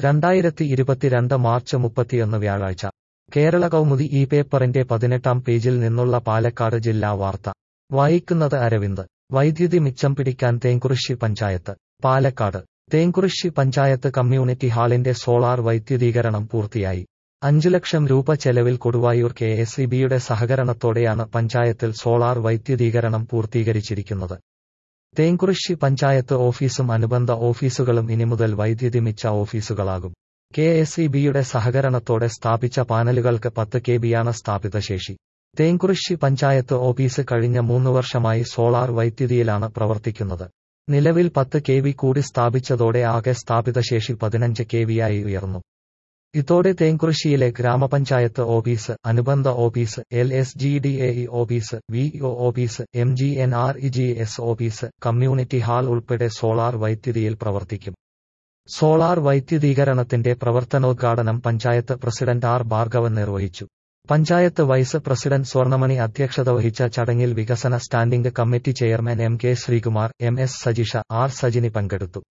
രണ്ടായിരത്തി ഇരുപത്തിരണ്ട് മാർച്ച് മുപ്പത്തിയൊന്ന് വ്യാഴാഴ്ച കേരള കൗമുദി ഈ പേപ്പറിന്റെ പതിനെട്ടാം പേജിൽ നിന്നുള്ള പാലക്കാട് ജില്ലാ വാർത്ത വായിക്കുന്നത് അരവിന്ദ് വൈദ്യുതി മിച്ചം പിടിക്കാൻ തേങ്കുറിശ്ശി പഞ്ചായത്ത് പാലക്കാട് തേങ്കുറിശ്ശി പഞ്ചായത്ത് കമ്മ്യൂണിറ്റി ഹാളിന്റെ സോളാർ വൈദ്യുതീകരണം പൂർത്തിയായി അഞ്ചു ലക്ഷം രൂപ ചെലവിൽ കൊടുവായൂർ കെ എസ് ഇ ബിയുടെ സഹകരണത്തോടെയാണ് പഞ്ചായത്തിൽ സോളാർ വൈദ്യുതീകരണം പൂർത്തീകരിച്ചിരിക്കുന്നത് തേങ്കുറിശ്ശി പഞ്ചായത്ത് ഓഫീസും അനുബന്ധ ഓഫീസുകളും ഇനി മുതൽ വൈദ്യുതി മിച്ച ഓഫീസുകളാകും കെ എസ് ഇ ബിയുടെ സഹകരണത്തോടെ സ്ഥാപിച്ച പാനലുകൾക്ക് പത്ത് കെ ബിയാണ് സ്ഥാപിത ശേഷി തേങ്കുറിശ്ശി പഞ്ചായത്ത് ഓഫീസ് കഴിഞ്ഞ മൂന്ന് വർഷമായി സോളാർ വൈദ്യുതിയിലാണ് പ്രവർത്തിക്കുന്നത് നിലവിൽ പത്ത് കെ വി കൂടി സ്ഥാപിച്ചതോടെ ആകെ സ്ഥാപിത ശേഷി പതിനഞ്ച് കെ വിയായി ഉയർന്നു ഇതോടെ തേങ്കുറിശ്ശിയിലെ ഗ്രാമപഞ്ചായത്ത് ഓഫീസ് അനുബന്ധ office L S G D A E office V O office M G N R E G S office community hall ഉൾപ്പെടെ സോളാർ വൈദ്യുതിയിൽ പ്രവർത്തിക്കും സോളാർ വൈദ്യുതീകരണത്തിന്റെ പ്രവർത്തനോദ്ഘാടനം പഞ്ചായത്ത് പ്രസിഡന്റ് ആർ ഭാർഗവൻ നിർവഹിച്ചു പഞ്ചായത്ത് വൈസ് പ്രസിഡന്റ് സ്വർണമണി അധ്യക്ഷത വഹിച്ച ചടങ്ങിൽ വികസന standing committee chairman M K Sreekumar M S Sajisha R Sajini പങ്കെടുത്തു